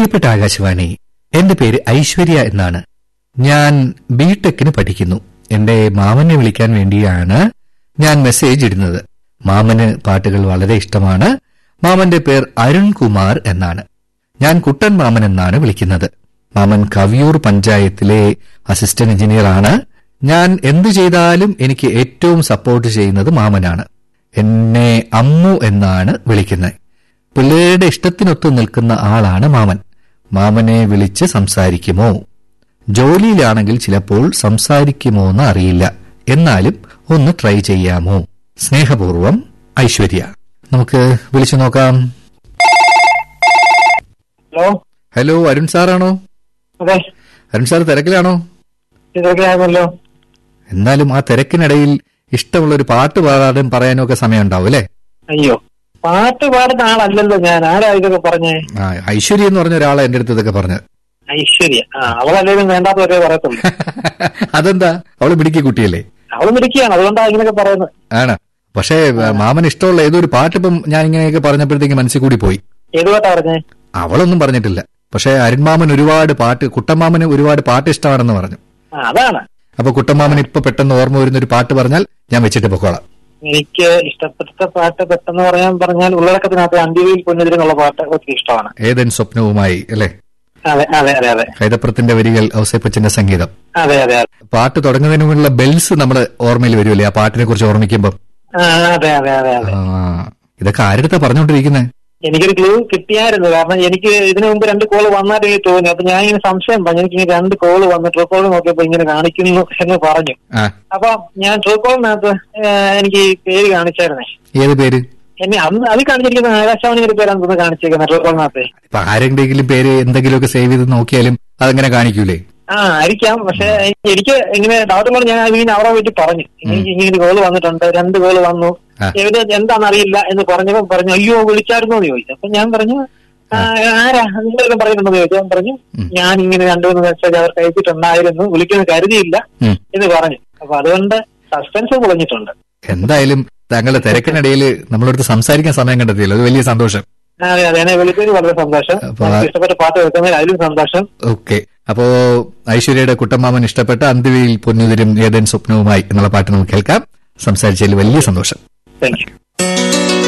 പ്രിയപ്പെട്ട ആകാശവാണി എന്റെ പേര് ഐശ്വര്യ എന്നാണ് ഞാൻ ബിടെക്കിന് പഠിക്കുന്നു എന്റെ മാമനെ വിളിക്കാൻ വേണ്ടിയാണ് ഞാൻ മെസ്സേജ് ഇടുന്നത് മാമന് പാട്ടുകൾ വളരെ ഇഷ്ടമാണ് മാമന്റെ പേർ അരുൺ കുമാർ എന്നാണ് ഞാൻ കുട്ടൻ മാമൻ എന്നാണ് വിളിക്കുന്നത് മാമൻ കവിയൂർ പഞ്ചായത്തിലെ അസിസ്റ്റന്റ് എഞ്ചിനീയർ ആണ് ഞാൻ എന്തു ചെയ്താലും എനിക്ക് ഏറ്റവും സപ്പോർട്ട് ചെയ്യുന്നത് മാമനാണ് എന്നെ അമ്മു എന്നാണ് വിളിക്കുന്നത് പിള്ളേരുടെ ഇഷ്ടത്തിനൊത്തു നിൽക്കുന്ന ആളാണ് മാമൻ മാമനെ വിളിച്ച് സംസാരിക്കുമോ ജോലിയിലാണെങ്കിൽ ചിലപ്പോൾ സംസാരിക്കുമോ എന്ന് അറിയില്ല എന്നാലും ഒന്ന് ട്രൈ ചെയ്യാമോ സ്നേഹപൂർവം ഐശ്വര്യ നമുക്ക് വിളിച്ചു നോക്കാം ഹലോ ഹലോ അരുൺ സാറാണോ അതെ അരുൺ സാർ തിരക്കിലാണോ ഇതൊക്കെ ആകുമല്ലോ എന്നാലും ആ തിരക്കിനിടയിൽ ഇഷ്ടമുള്ള ഒരു പാട്ട് പാടാനും പറയാനും ഒക്കെ സമയം ഉണ്ടാവും അല്ലേ അയ്യോ പാട്ട് പാടുന്ന ആളല്ലല്ലോ ഞാൻ ആരാ ഇതൊക്കെ പറഞ്ഞേ ആ, ഐശ്വര്യ എന്ന് പറഞ്ഞ ഒരാളെ എന്റെ അടുത്ത് ഇതൊക്കെ പറഞ്ഞത് ഐശ്വര്യ ആ അവളല്ലേലും വേണ്ടാത്തവരെ പറയത്തുള്ളൂ അതെന്താ അവള് മിടുക്കി കുട്ടിയല്ലേ അവള് മിടുക്കിയാണ് അതുകൊണ്ടാണ് ഇങ്ങനെയൊക്കെ പറയുന്നത് ആണ് പക്ഷേ മാമൻ ഇഷ്ടമുള്ള ഏതൊരു പാട്ട് ഇപ്പം ഞാൻ ഇങ്ങനെയൊക്കെ പറഞ്ഞപ്പോഴത്തേക്ക് മനസ്സിൽ കൂടി പോയി ഏത് പാട്ടാ പറഞ്ഞേ അവളൊന്നും പറഞ്ഞിട്ടില്ല പക്ഷേ അരുൺമാമൻ ഒരുപാട് പാട്ട് കുട്ടമ്മാമന് ഒരുപാട് പാട്ട് ഇഷ്ടമാണെന്ന് പറഞ്ഞു ആ അതാണ് അപ്പൊ കുട്ടമ്മാമൻ ഇപ്പൊ പെട്ടെന്ന് ഓർമ്മ വരുന്ന ഒരു പാട്ട് പറഞ്ഞാൽ ഞാൻ വെച്ചിട്ട് പൊക്കോളാം എനിക്ക് ഇഷ്ടപ്പെട്ട പാട്ട് പെട്ടെന്ന് പറയാൻ പറഞ്ഞാൽ ഉള്ളടക്കത്തിനകത്ത് അന്ത്യവിയിൽ പൊന്നെതിരെന്നുള്ള പാട്ട് ഒത്തിരി ഇഷ്ടമാണ് ഏതൻ സ്വപ്നവുമായി അല്ലേ അതെ അതെ അതെ അതെ കൈതപ്രത്തിന്റെ വരികൾ ഔസേപ്പച്ചന്റെ സംഗീതം അതെ അതെ അതെ പാട്ട് തുടങ്ങുന്നതിന് മുമ്പുള്ള ബെൽസ് നമ്മുടെ ഓർമ്മയിൽ വരുമല്ലേ ആ പാട്ടിനെ കുറിച്ച് ഓർമ്മിക്കുമ്പോൾ ആ, അതെ അതെ അതെ അതെ ആ, ഇതൊക്കെ ആരുടെ പറഞ്ഞുകൊണ്ടിരിക്കുന്നത് എനിക്കൊരു ക്ലൂ കിട്ടിയായിരുന്നു കാരണം എനിക്ക് ഇതിനു മുമ്പ് രണ്ട് കോള് വന്നായിട്ട് എനിക്ക് തോന്നി അപ്പൊ ഞാൻ ഇങ്ങനെ സംശയം പറഞ്ഞു എനിക്ക് ഇങ്ങനെ രണ്ട് കോള് വന്ന് ട്രൂ കോൾ നോക്കിയപ്പോ ഇങ്ങനെ കാണിക്കുന്നു എന്ന് പറഞ്ഞു ആ അപ്പൊ ഞാൻ ട്രൂ കോളിനകത്ത് എനിക്ക് ഈ പേര് കാണിച്ചായിരുന്നേ ഏത് പേര് എന്നെ അന്ന് അത് കാണിച്ചിരിക്കുന്ന ആകാശവാണി ഒരു പേരാണ് തോന്നുന്നു കാണിച്ചേക്കുന്നത് ട്രൂ കോളിനകത്ത് ഇപ്പൊ ആരെങ്കിലും പേര് എന്തെങ്കിലുമൊക്കെ സേവ് ചെയ്ത് നോക്കിയാലും അതങ്ങനെ കാണിക്കൂലേ ആ ആയിരിക്കാം പക്ഷെ എനിക്ക് ഇങ്ങനെ ഡൗട്ട് കൊണ്ട് ഞാൻ ഇങ്ങനെ അവരുടെ വീട്ടിൽ പറഞ്ഞു എനിക്ക് ഇങ്ങനെ കോള് വന്നിട്ടുണ്ട് രണ്ട് കോള് വന്നു ആ. എവിടെ എന്താണെന്ന് അറിയില്ല എന്ന് പറഞ്ഞപ്പോ പറഞ്ഞു അയ്യോ വിളിച്ചായിരുന്നോ എന്ന് ചോദിച്ചു അപ്പൊ ഞാൻ പറഞ്ഞു "ആ, ആരാ നിങ്ങളെല്ലാം പറഞ്ഞിട്ടുണ്ടോ എന്ന് ചോദിച്ചു ഞാൻ പറഞ്ഞു ഞാൻ ഇങ്ങനെ രണ്ടു മൂന്ന് മെസ്സേജ് അവർക്ക് അയച്ചിട്ടുണ്ടായിരുന്നു വിളിക്കുന്നത് കരുതിയില്ല ഉം. എന്ന് പറഞ്ഞു അപ്പൊ അതുകൊണ്ട് സസ്പെൻസ് പൊളിഞ്ഞിട്ടുണ്ട് എന്തായാലും താങ്കളുടെ തിരക്കിനിടയിൽ നമ്മളടുത്ത് സംസാരിക്കാൻ സമയം കണ്ടെത്തിയല്ലോ അത് വലിയ സന്തോഷം അതെ അതെ എന്നെ വിളിച്ചതിൽ വളരെ സന്തോഷം അപ്പൊ- എനിക്ക് ഇഷ്ടപ്പെട്ട പാട്ട് കേൾക്കുന്നതിൽ അതിലും സന്തോഷം ഓക്കെ അപ്പോ ഐശ്വര്യയുടെ കുട്ടമ്മാമൻ ഇഷ്ടപ്പെട്ട അന്ത്യവിയിൽ പൊന്നുതിരും ഏതൻ സ്വപ്നവുമായി എന്നുള്ള പാട്ട് നമുക്ക് കേൾക്കാം സംസാരിച്ചതിൽ വലിയ സന്തോഷം താങ്ക് യു